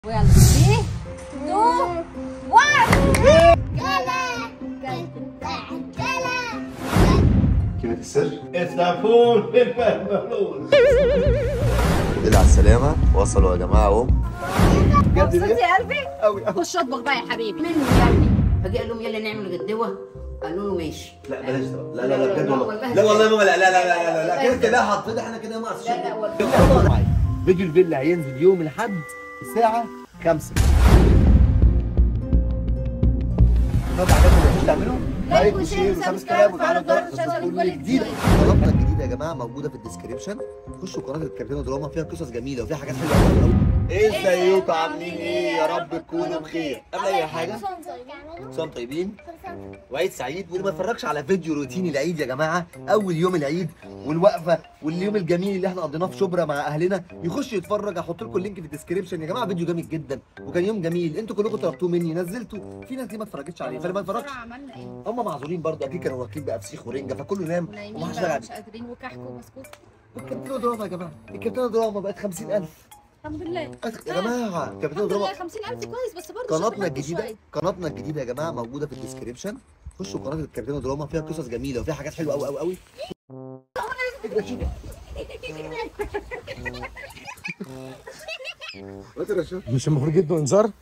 ويلا 3 2 1 كلمة السر السافون بالبلبلون دل على السلامة وصلوا يا جماعة اهو مبسوط يا قلبي أوي أوي خش اطبخ بقى يا حبيبي منه يا ابني فجأة قال لهم يلا نعمل غدوة قالوا له ماشي لا بلاش ده لا لا لا بجد والله والله. لا والله يا ماما لا لا لا لا لا لا كده كده حطيت احنا كده مع لا لا والله فيديو الفيلا هينزل يوم الاحد الساعة 5 طب عجبكم اللي تعملوا لايك وشير وسبسكرايب وفعلوا الجرس عشان يوصلك كل جديد قناتنا الجديدة يا جماعة موجودة في الديسكريبشن خشوا قناة الكابتن دراما فيها قصص جميلة وفيها حاجات حلوة قوي قوي ازيكم عاملين ايه يا رب تكونوا بخير قبل اي حاجة صوم طيبين وعيد سعيد واللي ما اتفرجش على فيديو روتيني العيد يا جماعه اول يوم العيد والوقفه واليوم الجميل اللي احنا قضيناه في شبرا مع اهلنا يخش يتفرج هحط لكم اللينك في الديسكريبشن يا جماعه فيديو جامد جدا وكان يوم جميل انتوا كلكم طلبتوه مني نزلته في ناس دي ما اتفرجتش عليه فاللي ما اتفرجش عملنا ايه؟ هم معذورين برضه اكيد كانوا واكلين بقى فسيخ ورنجه فكله نام نايمين ومحدش بقى لعب مش قادرين وكحك وبسكوت الكابتن دراما يا جماعه الكابتن دراما بقت 50000 الحمد لله يا جماعه الكابتن الحمد دراما لله 50000 كويس بس برضه قناتنا شغلنا الجديده شوية. قناتنا الجديده يا جماعه موجوده في الديسكريبشن خشوا قناه الكابتن دراما فيها قصص جميله وفيها حاجات حلوه قوي قوي قوي مش المفروض جدا انذار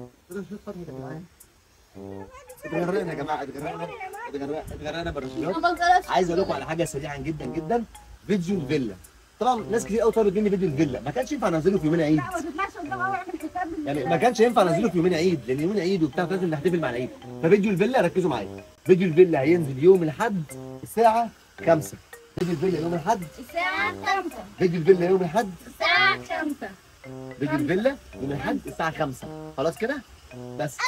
اتغرقنا يا جماعه اتغرقنا اتغرقنا اتغرقنا بالرسومات أنا بنزل عايز اقول لكم على حاجه سريعا جدا جدا فيديو الفيلا طبعا ناس كتير قوي طلبت مني فيديو الفيلا ما كانش ينفع انزله في يومين عيد ما تطلعش قدام قوي اعمل حساب يعني ما كانش ينفع انزله في يومين عيد لان يومين عيد وبتاع لازم نحتفل مع العيد ففيديو الفيلا ركزوا معايا فيديو الفيلا هينزل يوم الاحد الساعه 5 فيديو الفيلا يوم الاحد الساعة 5 فيديو الفيلا يوم الاحد الساعة 5 فيديو الفيلا يوم الاحد الساعه 5 خلاص كده بس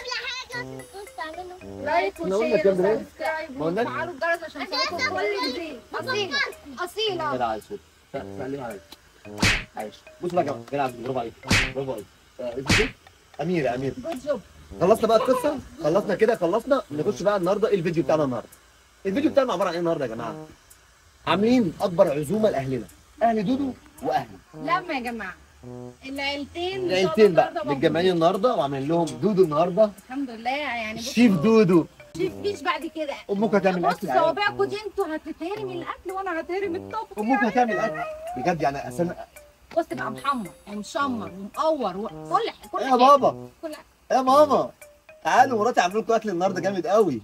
لايك احنا قلنا وشير كام دقايق؟ وسبسكرايب ما قلناش؟ وفعلوا الجرس عشان يوصلكم كل جديد أصيلة أصيلة جدع على الصوت سلم عليك عايش بص بقى يا جماعه جدع برافو عليك برافو عليك آه، اسمك ايه؟ اميره اميره جود جوب خلصنا بقى القصه خلصنا كده خلصنا نخش بقى النهارده ايه الفيديو بتاعنا النهارده الفيديو بتاعنا عباره عن ايه النهارده يا جماعه عاملين اكبر عزومه لاهلنا اهل دودو واهلي لما يا جماعة العيلتين العيلتين بقى النهاردة متجمعين النهارده وعاملين لهم دودو النهارده الحمد لله يعني بصوا، شيف دودو شيف فيش بعد كده امك هتعمل بص اكل عادي. صوابعكم دي انتوا هتتهرم الاكل وانا هتهرم الطبخ امك هتعمل اكل بجد يعني اصل بص تبقى محمر ومشمر ومقور وكل حاجه كل يا حاجه بابا كل حاجه يا ماما تعالوا مراتي عاملين لكم اكل النهارده جامد قوي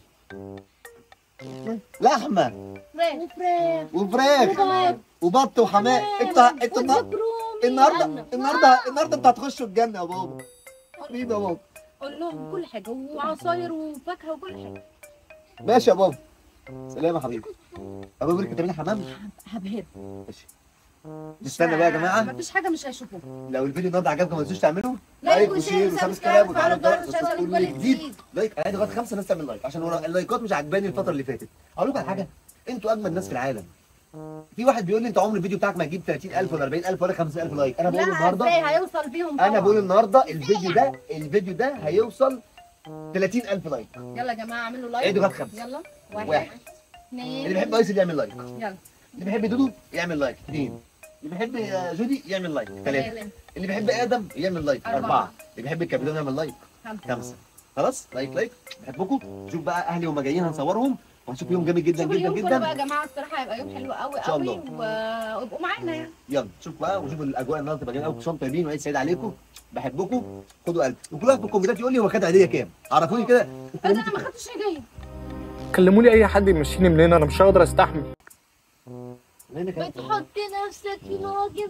لحمه وفراخ وفراخ وبط وبط وحمام انتوا انتوا النهارده وزبرومي. النهارده النهارده النهارده انتوا هتخشوا الجنه يا بابا حبيبي يا بابا قول لهم كل حاجه وعصاير وفاكهه وكل حاجه ماشي يا بابا سلام يا حبيبي ابو بيقول لك بتعملي حمام هبهر ماشي نستنى بقى يا جماعه مفيش حاجه مش هيشوفوها لو الفيديو النهارده عجبكم ما تنسوش تعملوا لايك وشير وسبسكرايب وفعلوا الجرس عشان كل يوصلك كل جديد جديد لايك عادي لغايه خمسه ناس تعمل لايك عشان ورا- اللايكات مش عجباني الفتره اللي فاتت اقول لكم على حاجه انتوا اجمل ناس في العالم في واحد بيقول لي انت عمر الفيديو بتاعك ما يجيب 30000 ولا 40000 ولا 50000 لايك انا بقول لا النهارده ازاي هيوصل بيهم انا طبعاً. بقول النهارده الفيديو ده الفيديو ده هيوصل 30000 لايك يلا يا جماعه اعملوا لايك عيدوا لغايه خمسه يلا واحد واحد. اثنين اللي بيحب ايسل يعمل لايك يلا اللي بيحب دودو يعمل لايك اثنين اللي بيحب آه، جودي يعمل لايك ثلاثه ثلاثة. اللي بيحب ادم يعمل لايك أربعة. اربعه اللي بيحب الكابتن يعمل لايك خمسة خمسه خلاص لايك لايك بحبكم شوف بقى اهلي وهم جايين هنصورهم وهنشوف يوم جامد جدا شوفوا جدا اليوم كله بقى يا جدا جماعه الصراحه هيبقى يوم حلو قوي إن شاء قوي الله. و- وابقوا معانا يعني يلا شوف بقى وشوفوا الاجواء النهارده تبقى جميله قوي كل طيبين وعيد سعيد عليكم بحبكم خدوا قلب وكل واحد في الكومنتات يقول لي هو خد هديه كام عرفوني كده بس انا ما خدتش هديه كلموا لي اي حد يمشيني من هنا انا مش هقدر استحمل لأن كانت- بتحط نفسك في مواقف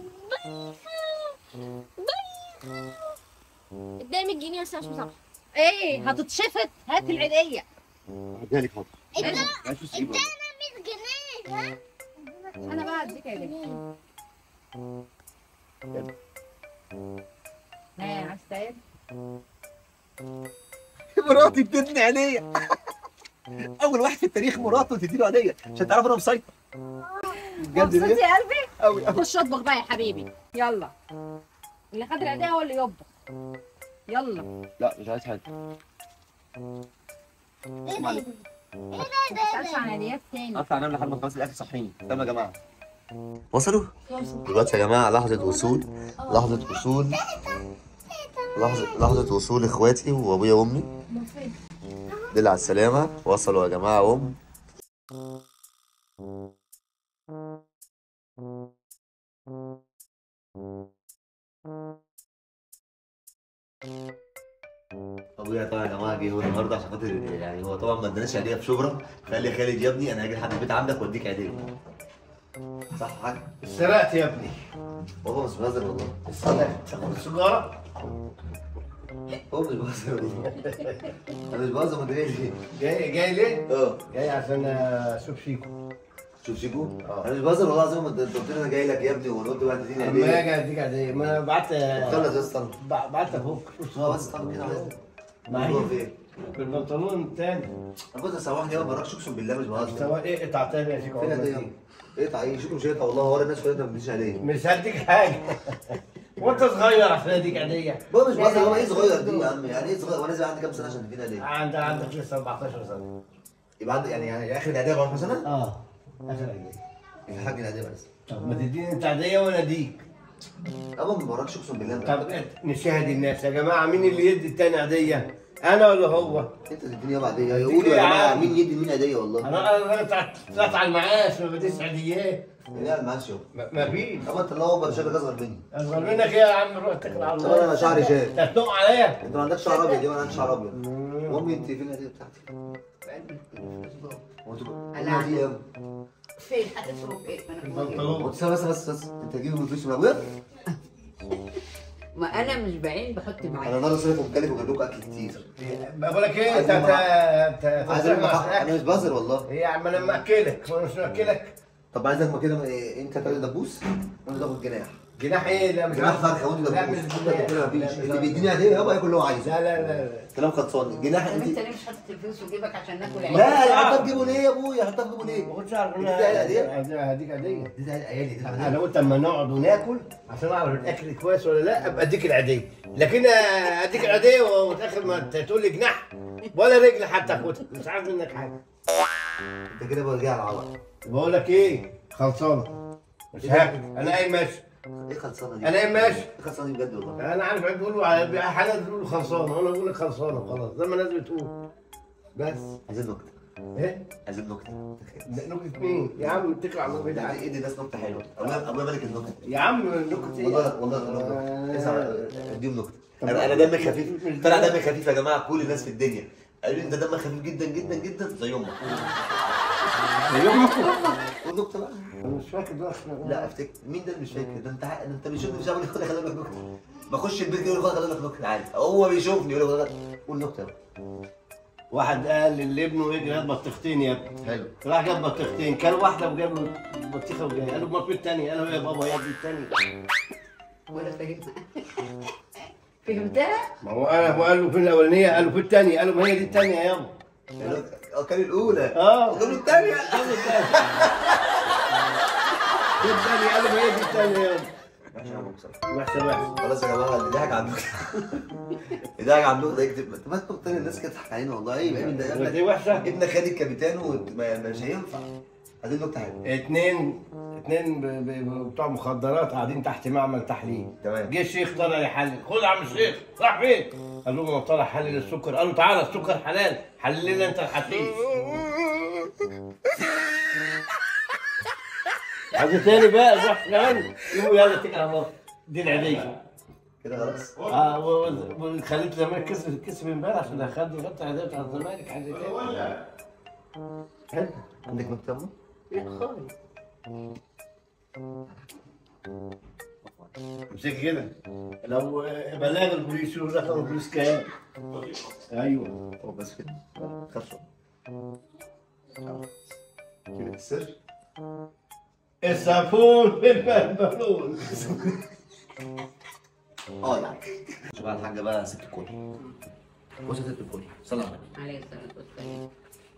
قدامي الجنيه بس مش مسامحة ايه هتتشفت هات العيديه هديها لك حاضر عايز فلوس تجيب ولا؟ 100 جنيه ها انا بقى اديك عيديه ها عايز تعيد مراتي ادتني هديه اول واحد في التاريخ مراته تديله هديه عشان تعرف انا مسيطر بجد مبسوط ليه؟ يا قلبي قوي قوي خش اطبخ بقى يا حبيبي يلا اللي خد العيديه هو اللي يطبخ يلا لا مش عايز حاجه معلش. ما تسالش عن عيديات تاني اطلع انام لحد ما نخلص الاكل صحيني تمام يا جماعه وصلوا دلوقتي يا جماعه لحظه وصول لحظه وصول لحظة لحظة وصول اخواتي وابويا وامي دل على السلامة وصلوا يا جماعة وام ابويا طبعا يا جماعه جه هو النهارده عشان خاطر يعني هو طبعا ما اداناش عيديه في شبرا قال لي يا خالد يا ابني انا هاجي لحد البيت عندك واديك عيديه صح يا حاج سرقت يا ابني بابا مش بهزر والله سرقت تاخد السيجاره بابا مش بهزر والله انا مش بهزر ما تقوليش جاي جاي ليه؟ اه جاي عشان اشوف فيكم شوف شيكو اه. انا مش بهزر والله العظيم انت انت قلت لي انا جاي لك يا ابني وقلت بقى تديني اما عيديه اجي اديك عاديه ما انا بعت خلص يا اسطى ب- بعت ابوك شوف اه بس طب كده عايز معايا. هو فين؟ بالبنطلون التاني انا كنت سوحني يا ما براكش اقسم بالله مش بهزر سواء ايه قطع تاني يا شيخ فين هديه؟ ايه تعيش شيكو مش هيقطع والله ورا الناس كلها انت ما بتديش عيديه مش هديك حاجه وانت صغير عشان اديك عاديه بابا مش بهزر هو ايه صغير دي يا عم يعني ايه صغير وانا نازل عندي كام سنه عشان تديني عيديه؟ عندك عندك لسه 14 سنه يبقى عندي يعني يعني اخر العيديه بقى سنه؟ اه اخر عاديه الحاج العيديه بس طب ما تديني انت عاديه وانا اديك ابا ما براكش اقسم بالله طب نشاهد الناس يا جماعه مين اللي يدي التاني عاديه انا ولا هو انت تديني يابا عيديه يقولوا يا يا جماعه عم. مين يدي مين عيديه والله انا انا طلعت طلعت على المعاش ما بديش عاديات لا معلش يابا ما ما فيش طب انت الله اكبر شكلك اصغر مني اصغر منك ايه يا عم روح اتكل على طب الله انا شعري شاب انت هتنق عليا انت ما عندكش شعر ابيض يبقى انا عندي شعر ابيض امي انت فين الهديه بتاعتي؟ هو انتوا أنا امي دي يا فين هتصرف ايه؟ ما أنا بقول إيه؟ البنطلون بص بس بس بس انت هتجيب الفلوس من ابويا؟ ما انا مش بعين بحط انا معايا النهارده صرف ومكلف وجايب لكم اكل كتير بقول لك ايه انت عايزين انت انت عايز تصرف أروح- مع انا مش بهزر والله ايه يا عم انا ماكلك وانا مش ماكلك طب عايزك ما كده إيه، انت تاخد دبوس وانا تاخد جناح جناح ايه لا مش جناح عارف. فرخه وانت لا دبوس مش انت جناح. كده مفيش لا، اللي لا. بيديني هديه يابا ياكل اللي هو عايزه لا لا لا لا كلام خلصان جناح طب انت انت ليه مش حاطط الفلوس في جيبك عشان ناكل لا عيش؟ يا حطها في جيبه ليه يا ابويا حطها في جيبه ليه؟ ما كنتش اعرف اديك عيدية؟ انا هديك عاديه دي ده عيالي دي انا العيدية. قلت اما نقعد وناكل عشان اعرف الاكل كويس ولا لا ابقى اديك العاديه لكن اديك العاديه وتاخر ما تقول لي جناح ولا رجل حتى اخدها مش عارف منك حاجه انت كده برجع على العوض بقول لك ايه خلصانه مش هاكل انا قايم ماشي ايه خلصانه دي؟ انا قايم ماشي ايه خلصانه دي بجد والله انا عارف عيب بيقولوا على حالات بيقولوا خلصانه وانا بقول لك خلصانه وخلاص زي ما الناس بتقول بس عايزين نكته ايه عايزين نكته نكتة مين؟ يا عم اتكل على الله بعيد عنك. ادي الناس نكته حلوه ابويا ابويا ملك النكته يا عم نكتة ايه؟ والله والله نكته آه. اسمع اديهم نكته انا انا دمي خفيف طلع دمي خفيف يا جماعه كل الناس في الدنيا قالوا لي انت دمك خفيف جدا جدا جدا زي امك قول نكته بقى انا مش فاكر ده اصلا لا افتكر مين ده اللي مش فاكر ده انت ع- ده انت بيشوفني مش عامل يقول لي خلي بالك نكته بخش البيت يقول لي خلي بالك نكته عادي هو بيشوفني يقول لي قول نكته بقى. واحد قال لابنه اجري هات بطيختين يا ابني حلو راح جاب بطيختين كان واحده وجاب له بطيخه وجاي قال له ما في الثانيه قال له يا بابا يا ابني الثانيه ولا فاهمها فهمتها؟ ما هو انا هو قال له فين الاولانيه قال له في الثانيه قال له ما هي دي الثانيه يابا قال له- اه كان الاولى اه قال له الثانيه قال له الثانيه في الثانيه قال له ما هي دي الثانيه يابا وحشه وحشه خلاص يا جماعه اللي ضحك عندكم اللي ضحك عندكم ده يكتب انت ما تكتب تاني الناس كده تضحك علينا والله ايه ابن ده دي ابنك وحشه ابنك خد الكابيتان وما مش هينفع عايزين نكته حلوه اتنين اتنين ب- ب- بتوع مخدرات قاعدين تحت معمل تحليل تمام. جه الشيخ طلع يحلل خد يا عم الشيخ راح فين؟ قال لهم انا طالع حلل السكر قالوا تعالى السكر حلال حلل لنا انت الحشيش عايز تاني بقى روح كمان يقوموا يلا اتكل على الله دي العيدية كده خلاص اه و- و- وخليت الزمالك كسب كسب امبارح عشان خدوا غطى العيدية بتاع الزمالك عايز إيه تاني حلو عندك نكته يا أمه؟ لا خالص امسك كده لو بلاغ البوليس يقول رقم البوليس كام؟ ايوه هو بس كده خفوا كده السر الصابون في البالون اه لا شوف بقى الحاجه بقى ست الكل بص يا ست الكل صلى على النبي عليه الصلاة والسلام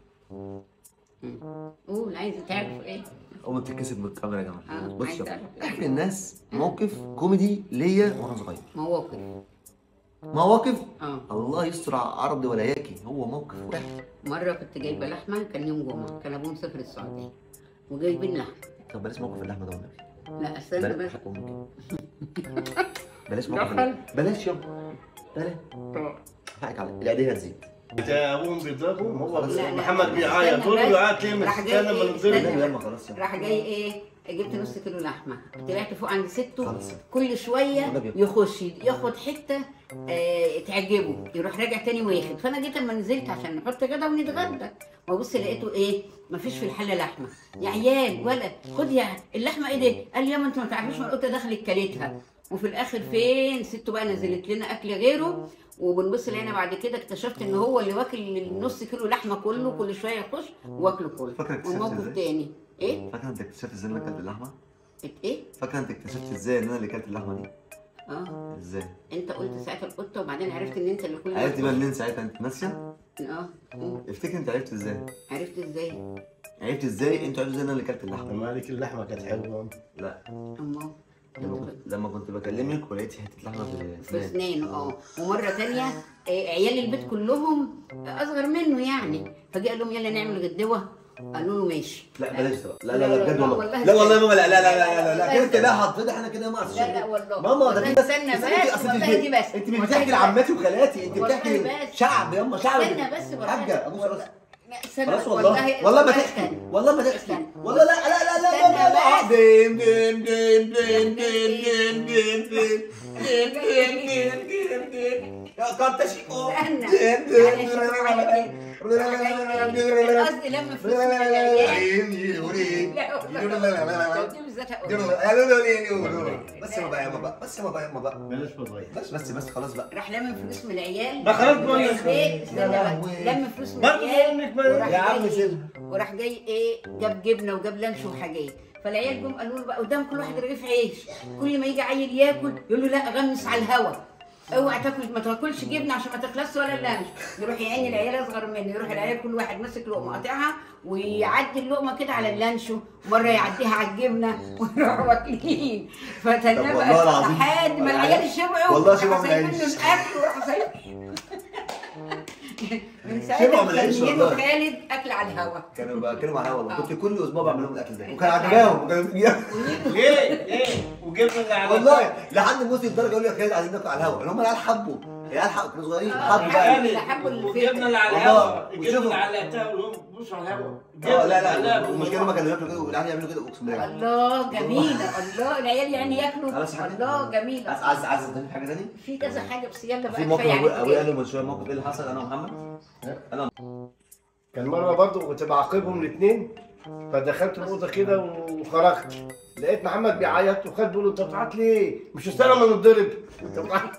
مم. قول عايز تعرف ايه؟ امي بتتكسب من الكاميرا يا جماعه آه، بص عايز شوف أعرف. احكي للناس موقف كوميدي ليا وانا صغير مواقف مواقف اه الله يستر على عرض ولاياكي هو موقف واحد مرة كنت جايبة لحمة كان يوم جمعة كان أبوه مسافر السعودية وجايبين لحمة طب بلاش موقف اللحمه ده والنبي لا استنى بلاش بس حق امك بلاش موقف دخل. اللحمة. بلاش يابا لا حقك عليك العيديه هتزيد انت ابوهم بيضربوا هو خلاص. لا، لا، محمد لا، بيعيط استنى تقول له بس. بيعيط ليه راح مش جاي استنى ما إيه؟ نضرب استنى. يلا خلاص يلا راح جاي ايه جبت نص كيلو لحمه طلعت فوق عند سته خلاص. كل شويه والنبي. يخش ياخد حته آه تعجبه يروح راجع تاني واخد فانا جيت اما نزلت عشان نحط غدا ونتغدى وابص لقيته ايه مفيش في الحله لحمه يا عيال ولا خد يا اللحمه ايه ده قال لي ياما انت ما تعرفيش ما القطه دخلت كلتها وفي الاخر فين سته بقى نزلت لنا اكل غيره وبنبص لقينا بعد كده اكتشفت ان هو اللي واكل النص كيلو لحمه كله كل شويه يخش واكله كله فاكرة اكتشفت وموقف ازاي؟ تاني ايه فاكره انت اكتشفت ازاي ان انا اكلت اللحمه؟ ايه فاكره انت اكتشفت ازاي ان انا اللي اكلت اللحمه دي؟ اه ازاي؟ انت قلت ساعه القطه وبعدين عرفت ان انت اللي كل عرفت بقى منين ساعتها انت ناسيه؟ اه مم. افتكر انت عرفت ازاي؟ عرفت ازاي عرفت ازاي انتوا عرفتوا ازاي ان انا اللي اكلت اللحمه؟ مالك اللحمه كانت حلوه لا اما لما كنت لما كنت بكلمك ولقيت حته لحمه في في اسناني اسنانه اه ومره تانية آه، عيال البيت كلهم اصغر منه يعني فجاء قال لهم يلا نعمل غدوه قالوا له ماشي لا بلاش ده لا لا لا بجد والله والله لا والله يا بجد. ماما لا لا لا لا لا لا والله كده انت بجد. لا هتفضح احنا كده ما لا لا والله ماما ده والله في بس استنى بس بس انت اصل والله انت دي بس انت مش والله بتحكي دي لعماتي وخالاتي انت والله بتحكي بس. شعب ياما شعب استنى بس والله حاجه ابوس راسك استنى خلاص بس، والله والله ما تحكي استنى. والله ما تحكي استنى. والله لا لا لا لا استنى لا لا بس. دين دين دين دين دين دين دين دين دين دين دين دين دين يا كارتشيكو استنى. دين دين معلش، دين قصدي لما فلوس من العيال دين دي بالذات هقول. بس ما بقى يا بقى بس ما بقى يا بقى بلاش فضايح بس بس بس خلاص بقى راح لم فلوس من العيال ما خلاص بتوع بقول لك. البيت استنى يا بقى لهوي. لم فلوس من برضه العيال بقول لك وراح يا عم جاي- سيبها. وراح جاي ايه جاب جبنه وجاب لانش وحاجات فالعيال جم قالوا له بقى قدام كل واحد رغيف عيش كل ما يجي عيل ياكل يقول له لا غمس على الهوا اوعى تاكل ما تاكلش جبنه عشان ما تخلصش ولا اللانش يروح يعين العيال اصغر منه يروح العيال كل واحد ماسك لقمه قاطعها ويعدي اللقمه كده على اللانش مره يعديها على الجبنه ويروحوا واكلين فتنى طب والله بقى العظيم. لحد ما العيال شبعوا والله شبعوا من راحوا العيش. سايبين له الاكل وراحوا سايبين من شبعوا ساعتها من العيش مسميينه والله. خالد اكل على الهوا كانوا بيتكلموا عليها والله آه. كنت كل اسبوع بعمل لهم الاكل ده وكان عجباهم وكانوا بيجيبوا- ليه ليه وجبنا اللي على والله لحد ما وصل الدرجه يقول لي يا خالد عايزين ناكل على الهوا اللي هم العيال حبوا العيال حبوا كانوا صغيرين آه، حبوا بقى يعني اللي حبوا اللي فيه. وجبنا اللي على والله. الهوا الجبنه وشوفوا. اللي علقتها ولهم بص على الهوا اه لا لا المشكله ما كانوا ياكلوا كده والعيال يعملوا كده اقسم بالله الله جميله الله العيال يعني ياكلوا خلاص يا حبيبي. الله عايز جميله عايز عايز تاني حاجه تاني في كذا حاجه بس يلا في بقى موقف كفايه ابويا ابويا عليك قال لي من شويه موقف ايه اللي حصل انا ومحمد انا كان مره برضه كنت بعاقبهم الاثنين فدخلت الاوضه كده وخرجت لقيت محمد بيعيط وخد بيقول له انت بتعيط ليه؟ مش استنى ما نتضرب انت بتعيط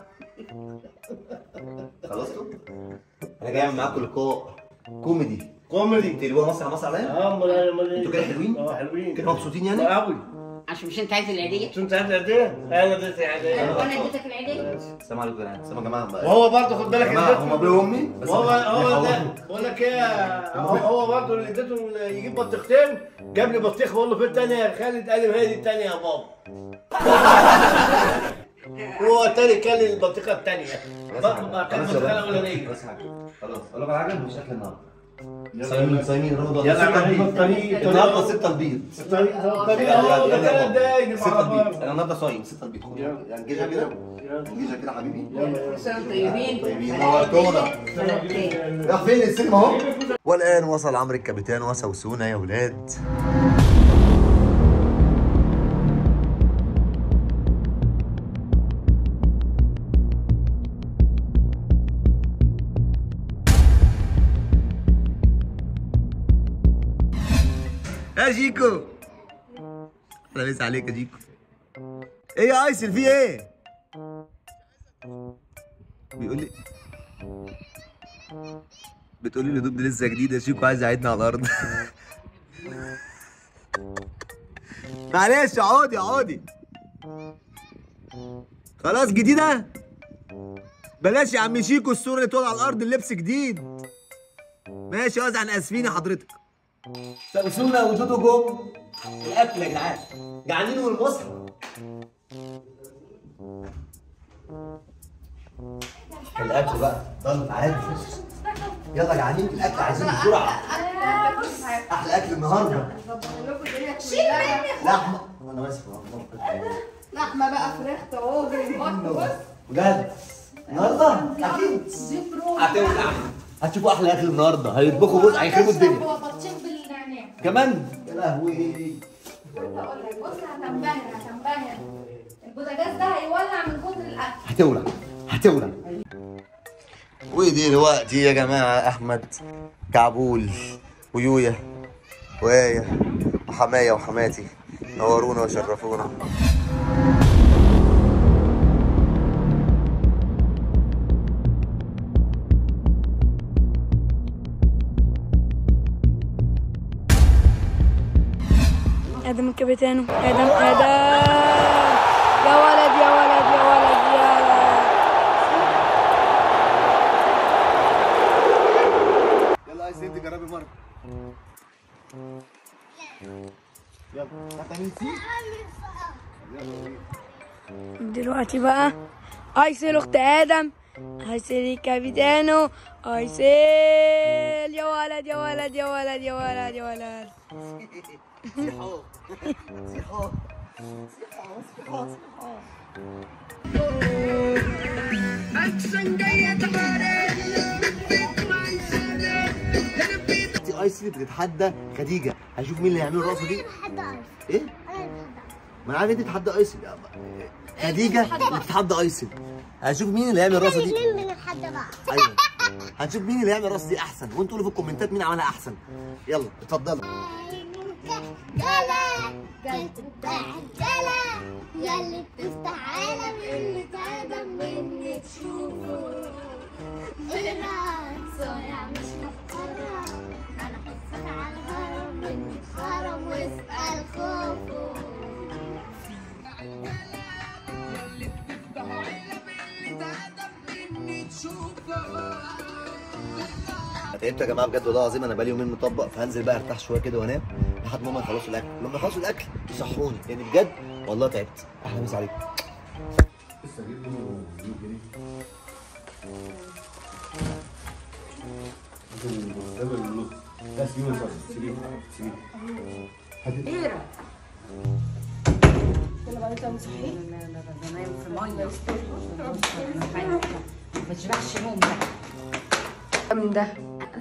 خلصتوا انا جاي اعمل معاكم لقاء كوميدي كوميدي تقلبوها مسرح مسرح عليا اه امال امال انتوا كده حلوين؟ اه حلوين كده مبسوطين يعني قوي عشان مش انت عايز العيديه انت عارف قد ايه؟ انا اديت عاديه وانا اديتك العيديه السلام عليكم يا جدعان السلام يا جماعه وهو برضه خد بالك يا جماعه هم ابويا وامي بس هو هو ده بيحاولوا. بقول لك ايه هو- هو برضه اللي اديته يجيب بطيختين جاب لي بطيخ بقول له فين الثانيه يا خالد قال لي ما هي دي الثانيه يا بابا هو الثاني كان البطيخه الثانيه كان خلاص يا البطيخه بابا. الاولانيه بس حاجه خلاص اقول لك على حاجه مش اكل النهارده صايمين صايمين رمضان يلا ستة عم البيض. الطريق النهارده ستة البيض الطريق الطريق يلا يلا اه يلا ثلاث يلا دقايق ستة البيض نبقى انا النهارده صايم ستة البيض خد يلا. يعني جيجا كده جيجا كده حبيبي كل سنه وانتم طيبين طيبين نورتونا بلدتين. راح فين السينما اهو والان وصل عمرو الكابيتان وسوسونا يا ولاد يا جيكو انا بس عليك يا جيكو ايه يا ايسن في ايه بيقول لي بتقول لي الهدوم دي لسه جديده شيكو عايز يعيدنا على الارض معلش اقعدي اقعدي خلاص جديده بلاش يا عم شيكو الصوره اللي تقعد على الارض اللبس جديد ماشي خلاص احنا اسفين يا حضرتك سوسونا ودودو جم الاكل يا جدعان جعانين والمصحف الاكل بقى طلب عادي يلا جعانين الاكل عايزين بسرعه احلى اكل النهارده لحمه انا ماسك لحمه بقى فراخ طواجن بط بص بجد النهارده اكيد هتولع هتشوفوا احلى اكل النهارده هيطبخوا بص هيخربوا الدنيا بطيخ بالنعناع كمان يا لهوي هقول لك بص هتنبهر هتنبهر البوتاجاز ده هيولع من كتر الاكل هتولع هتولع ودلوقتي يا جماعة أحمد كعبول ويويا وآية وحماية وحماتي نورونا وشرفونا ادم الكابيتانو ادم ادم يا ولد يا ولد يا ولد يا ولد يلا عايز انت جربي مرة يلا هتعملي دلوقتي بقى ايسل اخت ادم ايسل الكابيتانو ايسل يا ولد يا ولد يا ولد يا ولد يا ولد صيحة صيحة صيحة صيحة دي ايسلي بتتحدى خديجة هشوف مين اللي هيعمل الرقصة دي ايه؟ ما انا عارف انت بتتحدى ايسل خديجة اللي بتتحدى ايسل هشوف مين اللي هيعمل الرقصة دي الاثنين بنتحدى بعض ايوه هنشوف مين اللي هيعمل الرقصة دي احسن وانتوا قولوا في الكومنتات مين عملها احسن يلا اتفضلوا جلا جلا يلي بتفتح عالم اللي تعدم مني تشوفه الرأس صايع مش مفكرة أنا حسك على الهرم مني اتخرم واسأل خوفه تعبت يا جماعه بجد والله العظيم انا بقالي يومين مطبق فهنزل بقى ارتاح شويه كده وانام لحد ما هم يخلصوا الاكل لما يخلصوا الاكل يصحوني يعني بجد والله تعبت احلى مسا عليكم ما تشبعش نوم ده من ده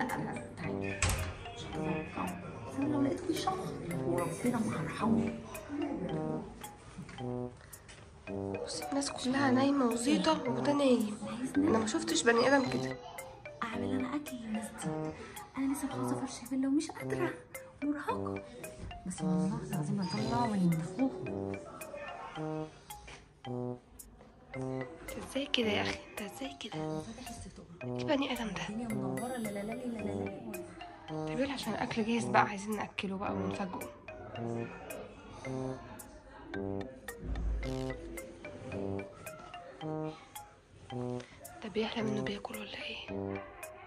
انا لو لقيته بيشخر وربنا ما هرحمه بص الناس كلها نايمة وزيطة وده نايم أنا ما شفتش بني آدم كده اعمل انا اكل للناس دي انا لسه مخلصه فرش فيلا ومش قادره مرهقه بس والله العظيم هطلع وينفخوه انت ازاي كده يا أخي انت ازاي كده ايه بني آدم ده الدنيا منوره لا لا لا لا لا لا طب يلا عشان الأكل جاهز بقى عايزين نأكله بقى ونفاجئه ده بيحلم انه بياكل ولا ايه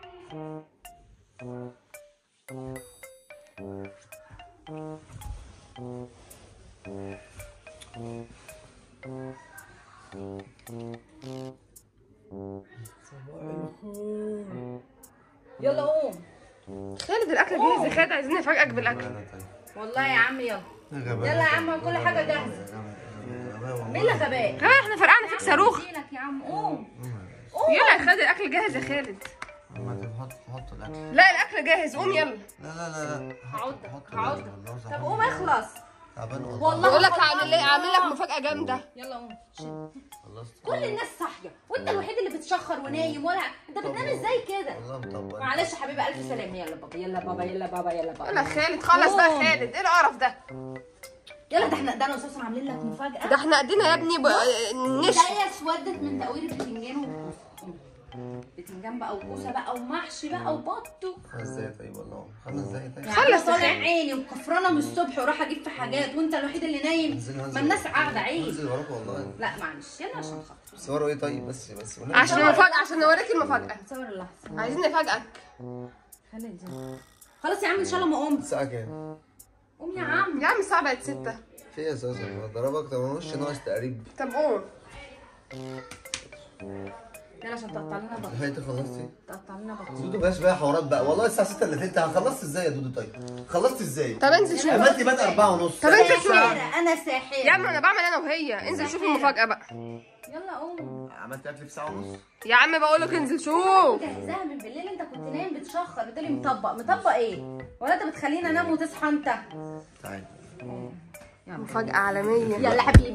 يلا قوم خالد الأكل جاهز يا خالد عايزين نفاجئك بالأكل والله يا عم يلا يلا يا عم كل حاجه جاهزه مين اللي غباء ها احنا فرقعنا فيك صاروخ لك يا عم قوم يلا يا خالد الأكل جاهز يا خالد حط حط الاكل لا الأكل جاهز قوم يلا لا لا لا لا هعضك هعضك طب قوم اخلص تعبان والله والله بقول لك هخلص. هعمل ايه اعمل لك مفاجأة جامدة يلا قوم خلصت كل الناس صاحيه وانت الوحيد اللي بتشخر ونايم ولا انت بتنام ازاي كده والله مطول معلش يا حبيبي الف سلامه يلا بابا يلا بابا يلا بابا يلا بابا يلا يا خالد خلص بقى قوم. خالد ايه القرف ده يلا ده احنا ده انا وسوسن عاملين لك مفاجاه ده احنا قدنا يا ابني ب- نش ايديا اسودت من تقوير البتنجان والكوسه بتنجان بقى وكوسه بقى ومحشي بقى وبط خمس دقايق طيب والله خمس دقايق طيب خلص طالع عيني وكفرانه من الصبح وراح اجيب في حاجات وانت الوحيد اللي نايم انزلي ما الناس قاعده عيب انزل وراك والله لا معلش يلا عشان خاطر صوروا ايه طيب بس بس والله عشان المفاجأة عشان نوريك المفاجأة صور اللحظه عايزين نفاجئك خلي دي خلاص يا عم ان شاء الله ما قمت الساعة كام؟ قوم يا عم يا عم الساعة بقت ستة في ايه اساسا ضربك طب ما وش ناقص تقريب طب قوم يلا عشان تقطع لنا بط هي انت خلصتي تقطع لنا بط دودو بلاش بقى حوارات بقى والله الساعه 6 الا تلت خلصت ازاي يا دودو طيب خلصت ازاي طب انزل شوف اما انت بادئه 4 ونص طب انزل شوف انا ساحره يا عم انا بعمل انا وهي انزل شوف المفاجأة بقى يلا قوم عملت اكل في ساعه ونص يا عم بقول لك انزل شوف جهزها من بالليل انت كنت نايم بتشخر بتقولي مطبق مطبق ايه ولا انت بتخليني انام وتصحى انت تعالي مفاجأة عالمية يلا حبيبي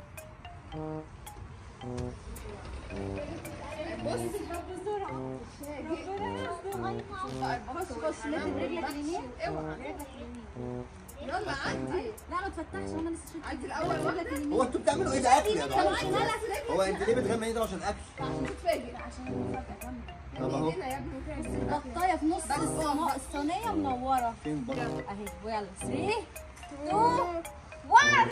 لا ما تفتحش انا لسه شفت عندي الاول رجلك اليمين هو انتوا بتعملوا ايه ده اكل يا جماعه لا لا لا هو انت ليه بتغمي ده عشان اكل عشان تتفاجئ عشان المفاجأة كمل طب اهو البطاية في نص الصنا- الصينية منورة فين بقى اهي ويلا 3 2 1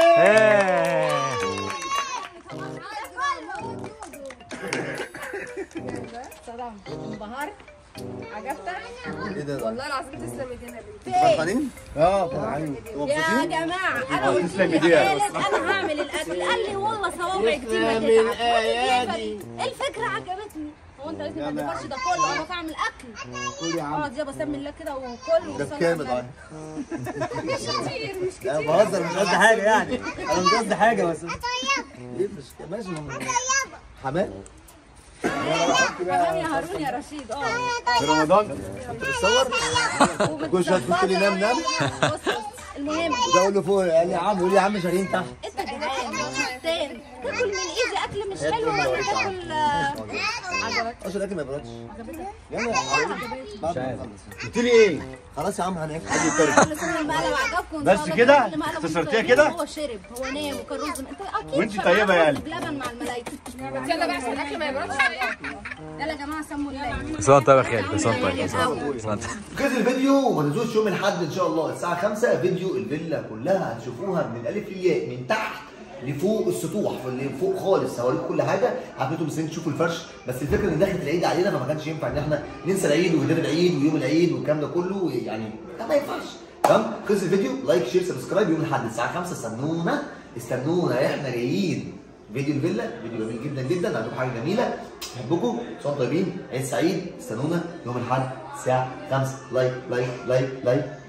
سلام انبهرت عجبتك ايه ده والله العظيم تسلم ايدينا بنت فرحانين؟ اه فرحانين يا جماعة أنا قلت له خالد أنا هعمل الأكل قال لي والله صوابع كتير ما تتعب ايه الفكرة عجبتني هو أنت لازم ما تفرش ده كله أنا بعمل أكل قول يا عم اقعد يابا سمي الله كده وكل ده وصلي بكام على ده النبي. مش كتير مش كتير انا بهزر مش قصدي حاجه يعني انا مش قصدي حاجه بس ايه مش ماشي ماما حمام تمام يا هارون يا رشيد اه في رمضان كنت بتصور كل شويه تخش لي نام نام بص بص المهم وده اقول له فوق قال لي يا عم قول لي يا عم شاهين تحت انت جعان تاني تاكل من ايدي اكل مش حلو ولا تاكل آه، عشان الاكل ما يبردش يلا يا حبيبي بعد ما نخلص قلت لي ايه خلاص يا عم هناكل كل سنه المقلب عجبكم إن بس شاء الله كده؟ كل مقلب اختصرتيها مختلفين. كده؟ هو شرب هو نام وكان رز انت اكيد وانت شربت طيبة يا رز قلبي. بلبن مع الملايكه يلا بقى عشان الاكل ما يبردش يلا يا جماعه سموا الله سلام طيب يا خالد سلام طيب سلام طيب كده الفيديو وما تنسوش يوم الاحد ان شاء الله الساعه 5 فيديو الفيلا كلها هتشوفوها من الالف للياء من تحت لفوق السطوح اللي فوق خالص هوريك كل حاجه حبيتوا مستنيين تشوفوا الفرش بس الفكره ان دخلت العيد علينا فما كانش ينفع ان احنا ننسى العيد وهدير العيد ويوم العيد والكلام ده كله يعني ده ما ينفعش تمام خلص الفيديو لايك شير سبسكرايب يوم الاحد الساعه 5 استنونا استنونا احنا جايين فيديو الفيلا فيديو جميل جدا جدا عندكم حاجه جميله بحبكم صوت طيبين عيد سعيد استنونا يوم الاحد الساعه 5 لايك لايك لايك لايك